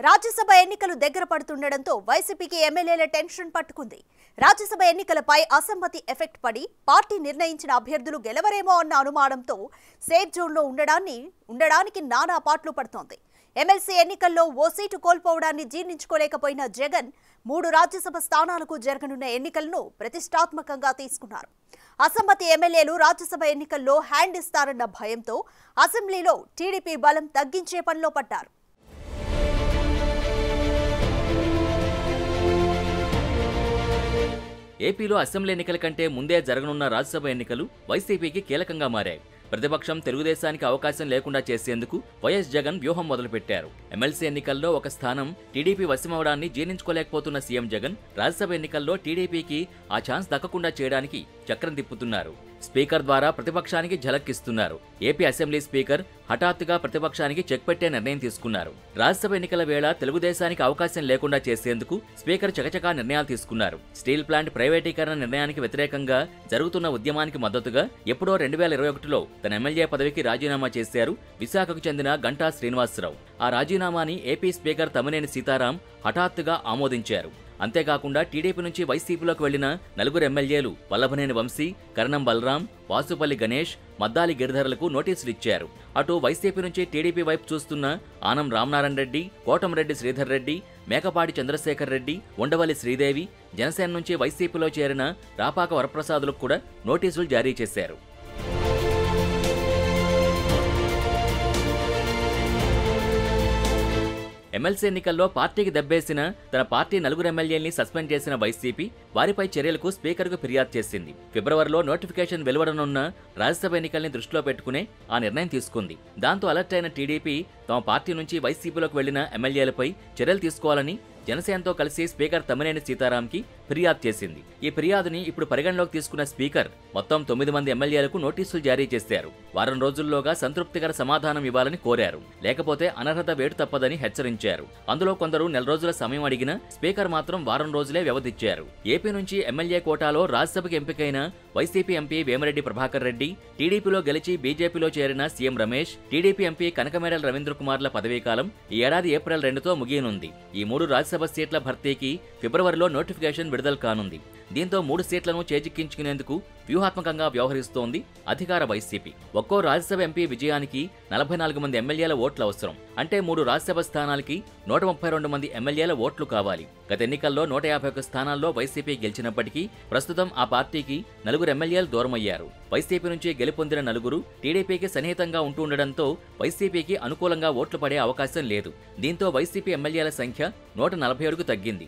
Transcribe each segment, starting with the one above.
రాజ్యసభ ఎన్నికలు దగ్గర పడుతుండటంతో వైసీపీకి ఎమ్మెల్యేల టెన్షన్ పట్టుకుంది రాజ్యసభ ఎన్నికలపై అసమ్మతి ఎఫెక్ట్ పడి పార్టీ నిర్ణయించిన అభ్యర్థులు గెలవరేమో అన్న అనుమానంతో సేఫ్ జోన్లో ఉండడాన్ని ఉండడానికి నానా పాట్లు పడుతోంది ఎమ్మెల్సీ ఎన్నికల్లో ఓ సీటు కోల్పోవడాన్ని జీర్ణించుకోలేకపోయిన జగన్ మూడు రాజ్యసభ స్థానాలకు జరగనున్న ఎన్నికలను ప్రతిష్టాత్మకంగా తీసుకున్నారు అసమ్మతి ఎమ్మెల్యేలు రాజ్యసభ ఎన్నికల్లో హ్యాండ్ ఇస్తారన్న భయంతో అసెంబ్లీలో టీడీపీ బలం తగ్గించే పనిలో పడ్డారు ఏపీలో అసెంబ్లీ ఎన్నికల కంటే ముందే జరగనున్న రాజ్యసభ ఎన్నికలు వైసీపీకి కీలకంగా మారాయి ప్రతిపక్షం తెలుగుదేశానికి అవకాశం లేకుండా చేసేందుకు వైఎస్ జగన్ వ్యూహం మొదలుపెట్టారు ఎమ్మెల్సీ ఎన్నికల్లో ఒక స్థానం టీడీపీ వశమవడాన్ని జీర్ణించుకోలేకపోతున్న సీఎం జగన్ రాజ్యసభ ఎన్నికల్లో టీడీపీకి ఆ ఛాన్స్ దక్కకుండా చేయడానికి చక్రం తిప్పుతున్నారు స్పీకర్ ద్వారా ప్రతిపక్షానికి ఝలక్కిస్తున్నారు ఏపీ అసెంబ్లీ స్పీకర్ హఠాత్తుగా ప్రతిపక్షానికి చెక్ పెట్టే నిర్ణయం తీసుకున్నారు రాజ్యసభ ఎన్నికల వేళ తెలుగుదేశానికి అవకాశం లేకుండా చేసేందుకు స్పీకర్ చకచకా నిర్ణయాలు తీసుకున్నారు స్టీల్ ప్లాంట్ ప్రైవేటీకరణ నిర్ణయానికి వ్యతిరేకంగా జరుగుతున్న ఉద్యమానికి మద్దతుగా ఎప్పుడో రెండు వేల ఇరవై ఒకటిలో తన ఎమ్మెల్యే పదవికి రాజీనామా చేశారు విశాఖకు చెందిన గంటా శ్రీనివాసరావు ఆ రాజీనామాని ఏపీ స్పీకర్ తమ్మినేని సీతారాం హఠాత్తుగా ఆమోదించారు అంతేకాకుండా టీడీపీ నుంచి వైసీపీలోకి వెళ్లిన నలుగురు ఎమ్మెల్యేలు వల్లభనేని వంశీ కరణం బలరాం వాసుపల్లి గణేష్ మద్దాలి గిరిధర్లకు నోటీసులు ఇచ్చారు అటు వైసీపీ నుంచి టీడీపీ వైపు చూస్తున్న ఆనం రామనారాయణ రెడ్డి కోటంరెడ్డి శ్రీధర్ రెడ్డి మేకపాటి చంద్రశేఖర్ రెడ్డి ఉండవల్లి శ్రీదేవి జనసేన నుంచి వైసీపీలో చేరిన రాపాక వరప్రసాదులకు కూడా నోటీసులు జారీ చేశారు ఎమ్మెల్సీ ఎన్నికల్లో పార్టీకి దెబ్బేసిన తన పార్టీ నలుగురు ఎమ్మెల్యేల్ని సస్పెండ్ చేసిన వైసీపీ వారిపై చర్యలకు స్పీకర్కు ఫిర్యాదు చేసింది ఫిబ్రవరిలో నోటిఫికేషన్ వెలువడనున్న రాజ్యసభ ఎన్నికల్ని దృష్టిలో పెట్టుకునే ఆ నిర్ణయం తీసుకుంది దాంతో అలర్ట్ అయిన టీడీపీ తమ పార్టీ నుంచి వైసీపీలోకి వెళ్లిన ఎమ్మెల్యేలపై చర్యలు తీసుకోవాలని జనసేనతో కలిసి స్పీకర్ తమ్మినేని సీతారాంకి ఫిర్యాదు చేసింది ఈ ఫిర్యాదుని ఇప్పుడు పరిగణలోకి తీసుకున్న స్పీకర్ మొత్తం తొమ్మిది మంది ఎమ్మెల్యేలకు నోటీసులు జారీ చేశారు వారం రోజుల్లోగా సంతృప్తికర సమాధానం ఇవ్వాలని కోరారు లేకపోతే అనర్హత వేటు తప్పదని హెచ్చరించారు అందులో కొందరు నెల రోజుల సమయం అడిగిన స్పీకర్ మాత్రం వారం రోజులే వ్యవధిచ్చారు ఏపీ నుంచి ఎమ్మెల్యే కోటాలో రాజ్యసభకు ఎంపికైన వైసీపీ ఎంపీ వేమిరెడ్డి ప్రభాకర్ రెడ్డి టీడీపీలో గెలిచి బీజేపీలో చేరిన CM Ramesh TDP MP Kanakamedala Ravindra కుమార్ల పదవీకాలం ఈ ఏడాది ఏప్రిల్ రెండుతో ముగియనుంది ఈ మూడు రాజ్యసభ సీట్ల భర్తీకి ఫిబ్రవరిలో నోటిఫికేషన్ విడుదల కానుంది దీంతో మూడు సీట్లను చేజిక్కించుకునేందుకు వ్యూహాత్మకంగా వ్యవహరిస్తోంది అధికార వైసీపీ ఒక్కో రాజ్యసభ ఎంపీ విజయానికి నలభై నాలుగు మంది ఎమ్మెల్యేల ఓట్లు అవసరం అంటే మూడు రాజ్యసభ స్థానాలకి నూట ముప్పై రెండు మంది ఎమ్మెల్యేల ఓట్లు కావాలి గత ఎన్నికల్లో నూట యాభై ఒక్క స్థానాల్లో వైసీపీ గెలిచినప్పటికీ ప్రస్తుతం ఆ పార్టీకి నలుగురు ఎమ్మెల్యేలు దూరమయ్యారు వైసీపీ నుంచి గెలుపొందిన నలుగురు టీడీపీకి సన్నిహితంగా ఉంటూ ఉండడంతో వైసీపీకి అనుకూలంగా ఓట్లు పడే అవకాశం లేదు దీంతో వైసీపీ ఎమ్మెల్యేల సంఖ్య నూట నలభై ఏడుకు తగ్గింది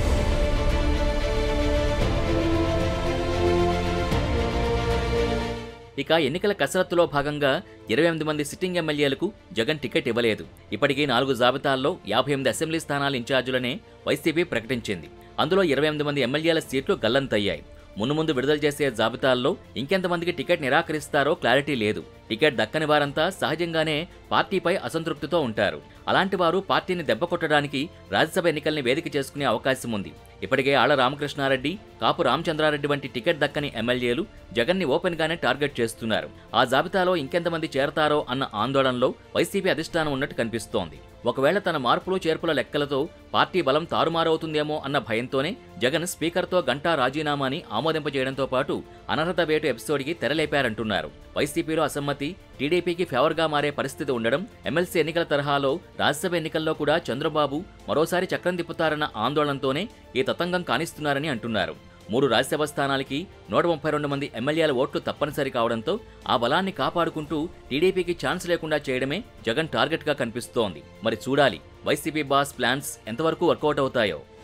ఇక ఎన్నికల కసరత్తులో భాగంగా ఇరవై ఎనిమిది మంది సిట్టింగ్ ఎమ్మెల్యేలకు జగన్ టికెట్ ఇవ్వలేదు ఇప్పటికీ నాలుగు జాబితాల్లో యాభై ఎనిమిది అసెంబ్లీ స్థానాల ఇన్ఛార్జీలనే వైసీపీ ప్రకటించింది అందులో ఇరవై ఎనిమిది మంది ఎమ్మెల్యేల సీట్లు గల్లంతయ్యాయి మున్ను ముందు విడుదల చేసే జాబితాల్లో ఇంకెంతమందికి టికెట్ నిరాకరిస్తారో క్లారిటీ లేదు టికెట్ దక్కని వారంతా సహజంగానే పార్టీపై అసంతృప్తితో ఉంటారు అలాంటి వారు పార్టీని దెబ్బ కొట్టడానికి రాజ్యసభ ఎన్నికల్ని వేదిక చేసుకునే అవకాశం ఉంది ఇప్పటికే ఆళ్ల రామకృష్ణారెడ్డి కాపు రామచంద్రారెడ్డి వంటి టికెట్ దక్కని ఎమ్మెల్యేలు జగన్ని ఓపెన్ గానే టార్గెట్ చేస్తున్నారు ఆ జాబితాలో ఇంకెంతమంది చేరతారో అన్న ఆందోళనలో వైసీపీ అధిష్టానం ఉన్నట్టు కనిపిస్తోంది ఒకవేళ తన మార్పులు చేర్పుల లెక్కలతో పార్టీ బలం తారుమారవుతుందేమో అన్న భయంతోనే జగన్ స్పీకర్తో గంటా రాజీనామాని ఆమోదింపజేయడంతో పాటు అనర్హత వేటు ఎపిసోడ్కి తెరలేపారంటున్నారు వైసీపీలో అసమ్మతి టీడీపీకి ఫేవర్గా మారే పరిస్థితి ఉండడం ఎమ్మెల్సీ ఎన్నికల తరహాలో రాజ్యసభ ఎన్నికల్లో కూడా చంద్రబాబు మరోసారి చక్రం తిప్పుతారన్న ఆందోళనతోనే ఈ తతంగం కానిస్తున్నారని అంటున్నారు మూడు రాజ్యసభ స్థానాలకి నూట ముప్పై రెండు మంది ఎమ్మెల్యేల ఓట్లు తప్పనిసరి కావడంతో ఆ బలాన్ని కాపాడుకుంటూ టీడీపీకి ఛాన్స్ లేకుండా చేయడమే జగన్ టార్గెట్గా కనిపిస్తోంది మరి చూడాలి వైసీపీ బాస్ ప్లాన్స్ ఎంతవరకు వర్కౌట్ అవుతాయో